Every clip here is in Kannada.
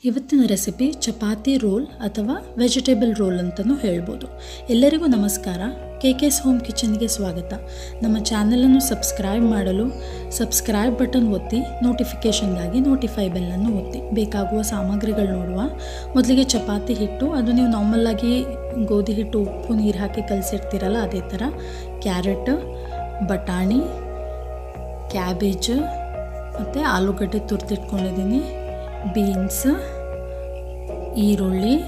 ಇವತ್ತಿನ ರೆಸಿಪಿ ಚಪಾತಿ ರೋಲ್ ಅಥವಾ ವೆಜಿಟೇಬಲ್ ರೋಲ್ ಅಂತಲೂ ಹೇಳ್ಬೋದು ಎಲ್ಲರಿಗೂ ನಮಸ್ಕಾರ ಕೆ ಕೆಸ್ ಹೋಮ್ ಕಿಚನ್ಗೆ ಸ್ವಾಗತ ನಮ್ಮ ಚಾನಲನ್ನು ಸಬ್ಸ್ಕ್ರೈಬ್ ಮಾಡಲು ಸಬ್ಸ್ಕ್ರೈಬ್ ಬಟನ್ ಒತ್ತಿ ನೋಟಿಫಿಕೇಷನ್ಗಾಗಿ ನೋಟಿಫೈ ಬೆಲ್ಲನ್ನು ಒತ್ತಿ ಬೇಕಾಗುವ ಸಾಮಗ್ರಿಗಳು ನೋಡುವ ಮೊದಲಿಗೆ ಚಪಾತಿ ಹಿಟ್ಟು ಅದು ನೀವು ನಾರ್ಮಲ್ಲಾಗಿ ಗೋಧಿ ಹಿಟ್ಟು ಉಪ್ಪು ನೀರು ಹಾಕಿ ಕಲಸಿರ್ತೀರಲ್ಲ ಅದೇ ಥರ ಕ್ಯಾರೆಟ್ ಬಟಾಣಿ ಕ್ಯಾಬೇಜ್ ಮತ್ತು ಆಲೂಗಡ್ಡೆ ತುರ್ತಿಟ್ಕೊಂಡಿದ್ದೀನಿ ಬೀನ್ಸ್ ಈರುಳ್ಳಿ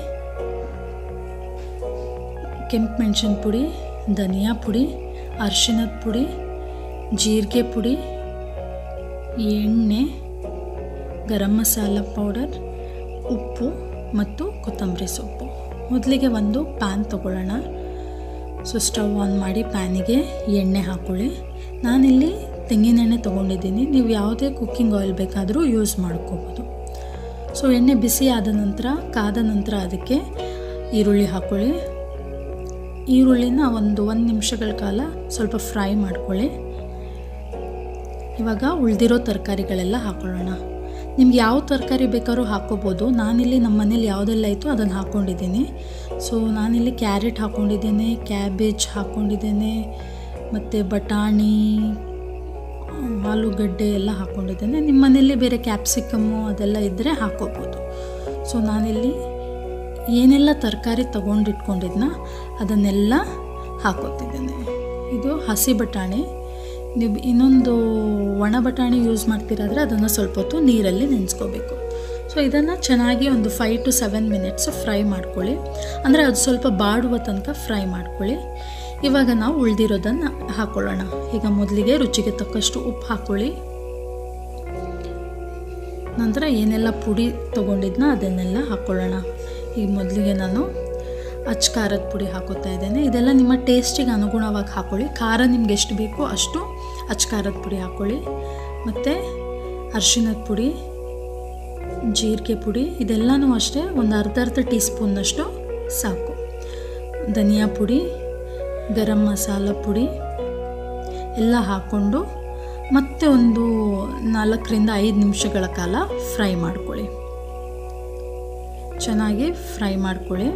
ಕೆಂಪು ಮೆಣಸಿನ ಪುಡಿ ಧನಿಯಾ ಪುಡಿ ಅರಿಶಿನದ ಪುಡಿ ಜೀರಿಗೆ ಪುಡಿ ಎಣ್ಣೆ ಗರಂ ಮಸಾಲ ಪೌಡರ್ ಉಪ್ಪು ಮತ್ತು ಕೊತ್ತಂಬರಿ ಸೊಪ್ಪು ಮೊದಲಿಗೆ ಒಂದು ಪ್ಯಾನ್ ತಗೊಳ್ಳೋಣ ಸೊ ಸ್ಟವ್ ಆನ್ ಮಾಡಿ ಪ್ಯಾನಿಗೆ ಎಣ್ಣೆ ಹಾಕ್ಕೊಳ್ಳಿ ನಾನಿಲ್ಲಿ ತೆಂಗಿನೆಣ್ಣೆ ತೊಗೊಂಡಿದ್ದೀನಿ ನೀವು ಯಾವುದೇ ಕುಕ್ಕಿಂಗ್ ಆಯಿಲ್ ಬೇಕಾದರೂ ಯೂಸ್ ಮಾಡ್ಕೋಬೋದು ಸೊ ಎಣ್ಣೆ ಬಿಸಿ ಆದ ನಂತರ ಕಾದ ನಂತರ ಅದಕ್ಕೆ ಈರುಳ್ಳಿ ಹಾಕ್ಕೊಳ್ಳಿ ಈರುಳ್ಳಿನ ಒಂದು ಒಂದು ನಿಮಿಷಗಳ ಕಾಲ ಸ್ವಲ್ಪ ಫ್ರೈ ಮಾಡ್ಕೊಳ್ಳಿ ಇವಾಗ ಉಳಿದಿರೋ ತರಕಾರಿಗಳೆಲ್ಲ ಹಾಕ್ಕೊಳ್ಳೋಣ ನಿಮ್ಗೆ ಯಾವ ತರಕಾರಿ ಬೇಕಾದ್ರೂ ಹಾಕ್ಕೋಬೋದು ನಾನಿಲ್ಲಿ ನಮ್ಮ ಮನೇಲಿ ಯಾವುದೆಲ್ಲ ಇತ್ತು ಅದನ್ನು ಹಾಕ್ಕೊಂಡಿದ್ದೀನಿ ಸೊ ನಾನಿಲ್ಲಿ ಕ್ಯಾರೆಟ್ ಹಾಕ್ಕೊಂಡಿದ್ದೇನೆ ಕ್ಯಾಬೇಜ್ ಹಾಕ್ಕೊಂಡಿದ್ದೇನೆ ಮತ್ತು ಬಟಾಣಿ ಆಲೂಗಡ್ಡೆ ಎಲ್ಲ ಹಾಕ್ಕೊಂಡಿದ್ದೇನೆ ನಿಮ್ಮ ಮನೇಲಿ ಬೇರೆ ಕ್ಯಾಪ್ಸಿಕಮ್ಮು ಅದೆಲ್ಲ ಇದ್ದರೆ ಹಾಕ್ಕೋಬೋದು ಸೊ ನಾನಿಲ್ಲಿ ಏನೆಲ್ಲ ತರಕಾರಿ ತೊಗೊಂಡಿಟ್ಕೊಂಡಿದ್ನ ಅದನ್ನೆಲ್ಲ ಹಾಕೋತಿದ್ದೇನೆ ಇದು ಹಸಿ ಬಟಾಣಿ ನೀವು ಇನ್ನೊಂದು ಒಣ ಬಟಾಣಿ ಯೂಸ್ ಮಾಡ್ತೀರಾದರೆ ಅದನ್ನು ಸ್ವಲ್ಪ ಹೊತ್ತು ನೀರಲ್ಲಿ ನೆನೆಸ್ಕೋಬೇಕು ಸೊ ಇದನ್ನು ಚೆನ್ನಾಗಿ ಒಂದು five to seven minutes fry ಮಾಡ್ಕೊಳ್ಳಿ ಅಂದರೆ ಅದು ಸ್ವಲ್ಪ ಬಾಡುವ ತನಕ ಫ್ರೈ ಮಾಡ್ಕೊಳ್ಳಿ ಇವಾಗ ನಾವು ಉಳಿದಿರೋದನ್ನು ಹಾಕ್ಕೊಳ್ಳೋಣ ಈಗ ಮೊದಲಿಗೆ ರುಚಿಗೆ ತಕ್ಕಷ್ಟು ಉಪ್ಪು ಹಾಕ್ಕೊಳ್ಳಿ ನಂತರ ಏನೆಲ್ಲ ಪುಡಿ ತೊಗೊಂಡಿದ್ನ ಅದನ್ನೆಲ್ಲ ಹಾಕ್ಕೊಳ್ಳೋಣ ಈಗ ಮೊದಲಿಗೆ ನಾನು ಅಚ್ಚ ಖಾರದ ಪುಡಿ ಹಾಕೋತಾ ಇದ್ದೇನೆ ಇದೆಲ್ಲ ನಿಮ್ಮ ಟೇಸ್ಟಿಗೆ ಅನುಗುಣವಾಗಿ ಹಾಕ್ಕೊಳ್ಳಿ ಖಾರ ನಿಮ್ಗೆ ಎಷ್ಟು ಬೇಕೋ ಅಷ್ಟು ಅಚ್ಚ ಖಾರದ ಪುಡಿ ಹಾಕ್ಕೊಳ್ಳಿ ಮತ್ತು ಅರಿಶಿನದ ಪುಡಿ ಜೀರಿಗೆ ಪುಡಿ ಇದೆಲ್ಲನೂ ಅಷ್ಟೇ ಒಂದು ಅರ್ಧ ಅರ್ಧ ಟೀ ಸ್ಪೂನ್ನಷ್ಟು ಸಾಕು ಧನಿಯಾ ಪುಡಿ ಗರಂ ಮಸಾಲ ಪುಡಿ ಎಲ್ಲ ಹಾಕ್ಕೊಂಡು ಮತ್ತೆ ಒಂದು ನಾಲ್ಕರಿಂದ ಐದು ನಿಮಿಷಗಳ ಕಾಲ ಫ್ರೈ ಮಾಡ್ಕೊಳ್ಳಿ ಚೆನ್ನಾಗಿ ಫ್ರೈ ಮಾಡ್ಕೊಳ್ಳಿ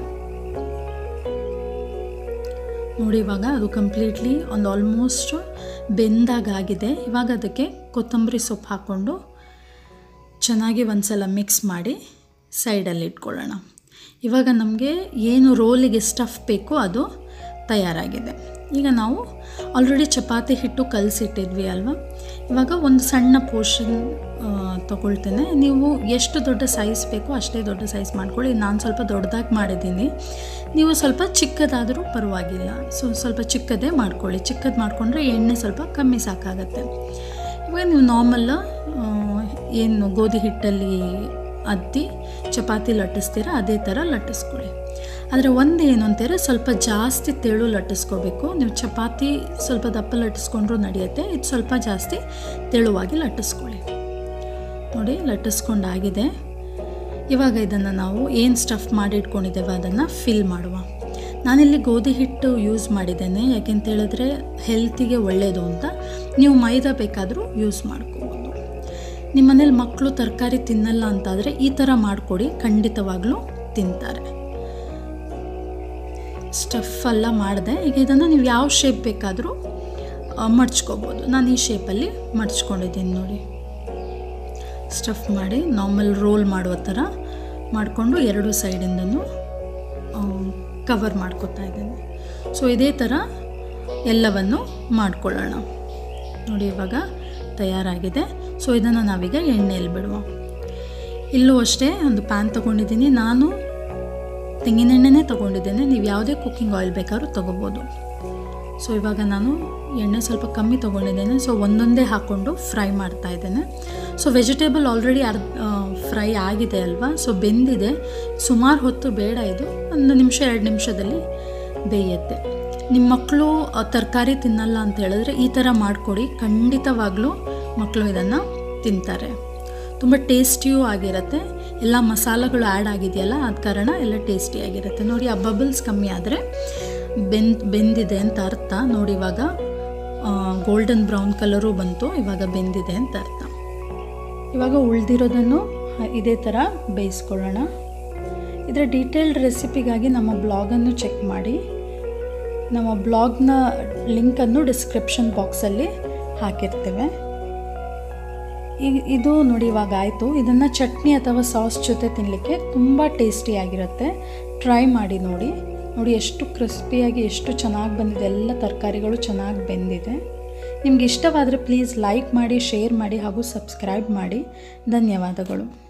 ನೋಡಿ ಇವಾಗ ಅದು ಕಂಪ್ಲೀಟ್ಲಿ ಒಂದು ಆಲ್ಮೋಸ್ಟ್ ಬೆಂದಾಗಾಗಿದೆ ಇವಾಗ ಅದಕ್ಕೆ ಕೊತ್ತಂಬರಿ ಸೊಪ್ಪು ಹಾಕ್ಕೊಂಡು ಚೆನ್ನಾಗಿ ಒಂದ್ಸಲ ಮಿಕ್ಸ್ ಮಾಡಿ ಸೈಡಲ್ಲಿ ಇಟ್ಕೊಳ್ಳೋಣ ಇವಾಗ ನಮಗೆ ಏನು ರೋಲಿಗೆ ಸ್ಟಫ್ ಬೇಕೋ ಅದು ತಯಾರಾಗಿದೆ ಈಗ ನಾವು ಆಲ್ರೆಡಿ ಚಪಾತಿ ಹಿಟ್ಟು ಕಲಸಿಟ್ಟಿದ್ವಿ ಅಲ್ವಾ ಇವಾಗ ಒಂದು ಸಣ್ಣ ಪೋರ್ಷನ್ ತೊಗೊಳ್ತೇನೆ ನೀವು ಎಷ್ಟು ದೊಡ್ಡ ಸೈಜ್ ಬೇಕೋ ಅಷ್ಟೇ ದೊಡ್ಡ ಸೈಜ್ ಮಾಡ್ಕೊಳ್ಳಿ ನಾನು ಸ್ವಲ್ಪ ದೊಡ್ಡದಾಗಿ ಮಾಡಿದ್ದೀನಿ ನೀವು ಸ್ವಲ್ಪ ಚಿಕ್ಕದಾದರೂ ಪರವಾಗಿಲ್ಲ ಸೊ ಸ್ವಲ್ಪ ಚಿಕ್ಕದೇ ಮಾಡ್ಕೊಳ್ಳಿ ಚಿಕ್ಕದು ಮಾಡಿಕೊಂಡ್ರೆ ಎಣ್ಣೆ ಸ್ವಲ್ಪ ಕಮ್ಮಿ ಸಾಕಾಗತ್ತೆ ಇವಾಗ ನೀವು ನಾರ್ಮಲ್ ಏನು ಗೋಧಿ ಹಿಟ್ಟಲ್ಲಿ ಅದ್ದಿ ಚಪಾತಿ ಲಟ್ಟಿಸ್ತೀರ ಅದೇ ಥರ ಲಟ್ಟಿಸ್ಕೊಳ್ಳಿ ಆದರೆ ಒಂದು ಏನು ಅಂತಾರೆ ಸ್ವಲ್ಪ ಜಾಸ್ತಿ ತೆಳು ಲಟ್ಟಿಸ್ಕೋಬೇಕು ನೀವು ಚಪಾತಿ ಸ್ವಲ್ಪ ದಪ್ಪ ಲಟ್ಟಿಸ್ಕೊಂಡ್ರೂ ನಡೆಯುತ್ತೆ ಇದು ಸ್ವಲ್ಪ ಜಾಸ್ತಿ ತೆಳುವಾಗಿ ಲಟ್ಟಿಸ್ಕೊಳ್ಳಿ ನೋಡಿ ಲಟ್ಟಿಸ್ಕೊಂಡಾಗಿದೆ ಇವಾಗ ಇದನ್ನು ನಾವು ಏನು ಸ್ಟಫ್ ಮಾಡಿ ಇಟ್ಕೊಂಡಿದ್ದೇವೆ ಅದನ್ನು ಫಿಲ್ ಮಾಡುವ ನಾನಿಲ್ಲಿ ಗೋಧಿ ಹಿಟ್ಟು ಯೂಸ್ ಮಾಡಿದ್ದೇನೆ ಯಾಕೆಂತ ಹೇಳಿದ್ರೆ ಹೆಲ್ತಿಗೆ ಒಳ್ಳೆಯದು ಅಂತ ನೀವು ಮೈದಾ ಬೇಕಾದರೂ ಯೂಸ್ ಮಾಡ್ಕೋಬೋದು ನಿಮ್ಮ ಮನೇಲಿ ಮಕ್ಕಳು ತರಕಾರಿ ತಿನ್ನಲ್ಲ ಅಂತಾದರೆ ಈ ಥರ ಮಾಡಿಕೊಡಿ ಖಂಡಿತವಾಗ್ಲೂ ತಿಂತಾರೆ ಸ್ಟಫ್ ಎಲ್ಲ ಮಾಡಿದೆ ಈಗ ಇದನ್ನು ನೀವು ಯಾವ ಶೇಪ್ ಬೇಕಾದರೂ ಮಡ್ಚ್ಕೋಬೋದು ನಾನು ಈ ಶೇಪಲ್ಲಿ ಮಡ್ಚ್ಕೊಂಡಿದ್ದೀನಿ ನೋಡಿ ಸ್ಟಫ್ ಮಾಡಿ ನಾರ್ಮಲ್ ರೋಲ್ ಮಾಡುವ ಥರ ಮಾಡಿಕೊಂಡು ಎರಡು ಸೈಡಿಂದನೂ ಕವರ್ ಮಾಡ್ಕೊತಾ ಇದ್ದೀನಿ ಸೊ ಇದೇ ಥರ ಎಲ್ಲವನ್ನು ಮಾಡ್ಕೊಳ್ಳೋಣ ನೋಡಿ ಇವಾಗ ತಯಾರಾಗಿದೆ ಸೊ ಇದನ್ನು ನಾವೀಗ ಎಣ್ಣೆಯಲ್ಲಿ ಬಿಡುವ ಇಲ್ಲೂ ಅಷ್ಟೇ ಒಂದು ಪ್ಯಾನ್ ತೊಗೊಂಡಿದ್ದೀನಿ ನಾನು ತೆಂಗಿನೆಣ್ಣೆನೇ ತೊಗೊಂಡಿದ್ದೇನೆ ನೀವು ಯಾವುದೇ ಕುಕ್ಕಿಂಗ್ ಆಯಿಲ್ ಬೇಕಾದ್ರೂ ತೊಗೋಬೋದು ಸೊ ಇವಾಗ ನಾನು ಎಣ್ಣೆ ಸ್ವಲ್ಪ ಕಮ್ಮಿ ತೊಗೊಂಡಿದ್ದೇನೆ ಸೊ ಒಂದೊಂದೇ ಹಾಕ್ಕೊಂಡು ಫ್ರೈ ಮಾಡ್ತಾ ಇದ್ದೇನೆ ಸೊ ವೆಜಿಟೇಬಲ್ ಆಲ್ರೆಡಿ ಅರ್ಧ ಫ್ರೈ ಆಗಿದೆ ಅಲ್ವಾ ಸೊ ಬೆಂದಿದೆ ಸುಮಾರು ಹೊತ್ತು ಬೇಡ ಇದು ಒಂದು ನಿಮಿಷ ಎರಡು ನಿಮಿಷದಲ್ಲಿ ಬೇಯುತ್ತೆ ನಿಮ್ಮ ಮಕ್ಕಳು ತರಕಾರಿ ತಿನ್ನಲ್ಲ ಅಂತ ಹೇಳಿದ್ರೆ ಈ ಥರ ಮಾಡಿಕೊಡಿ ಖಂಡಿತವಾಗ್ಲೂ ಮಕ್ಕಳು ಇದನ್ನು ತಿಂತಾರೆ ತುಂಬ ಟೇಸ್ಟಿಯೂ ಆಗಿರುತ್ತೆ ಎಲ್ಲ ಮಸಾಲೆಗಳು ಆ್ಯಡ್ ಆಗಿದೆಯಲ್ಲ ಆದ ಕಾರಣ ಎಲ್ಲ ಟೇಸ್ಟಿಯಾಗಿರುತ್ತೆ ನೋಡಿ ಆ ಬಬಲ್ಸ್ ಕಮ್ಮಿ ಆದರೆ ಬೆಂದ್ ಬೆಂದಿದೆ ಅಂತ ಅರ್ಥ ನೋಡಿ ಇವಾಗ ಗೋಲ್ಡನ್ ಬ್ರೌನ್ ಕಲರು ಬಂತು ಇವಾಗ ಬೆಂದಿದೆ ಅಂತ ಅರ್ಥ ಇವಾಗ ಉಳಿದಿರೋದನ್ನು ಇದೇ ಥರ ಬೇಯಿಸ್ಕೊಳ್ಳೋಣ ಇದರ ಡೀಟೇಲ್ಡ್ ರೆಸಿಪಿಗಾಗಿ ನಮ್ಮ ಬ್ಲಾಗನ್ನು ಚೆಕ್ ಮಾಡಿ ನಮ್ಮ ಬ್ಲಾಗ್ನ ಲಿಂಕನ್ನು ಡಿಸ್ಕ್ರಿಪ್ಷನ್ ಬಾಕ್ಸಲ್ಲಿ ಹಾಕಿರ್ತೇವೆ ಈಗ ಇದು ನೋಡಿ ಇವಾಗ ಆಯಿತು ಇದನ್ನು ಚಟ್ನಿ ಅಥವಾ ಸಾಸ್ ಜೊತೆ ತಿನ್ನಲಿಕ್ಕೆ ತುಂಬ ಟೇಸ್ಟಿಯಾಗಿರುತ್ತೆ ಟ್ರೈ ಮಾಡಿ ನೋಡಿ ನೋಡಿ ಎಷ್ಟು ಕ್ರಿಸ್ಪಿಯಾಗಿ ಎಷ್ಟು ಚೆನ್ನಾಗಿ ಬಂದಿದೆ ಎಲ್ಲ ತರಕಾರಿಗಳು ಚೆನ್ನಾಗಿ ಬೆಂದಿದೆ ನಿಮ್ಗೆ ಇಷ್ಟವಾದರೆ ಪ್ಲೀಸ್ ಲೈಕ್ ಮಾಡಿ ಶೇರ್ ಮಾಡಿ ಹಾಗೂ ಸಬ್ಸ್ಕ್ರೈಬ್ ಮಾಡಿ ಧನ್ಯವಾದಗಳು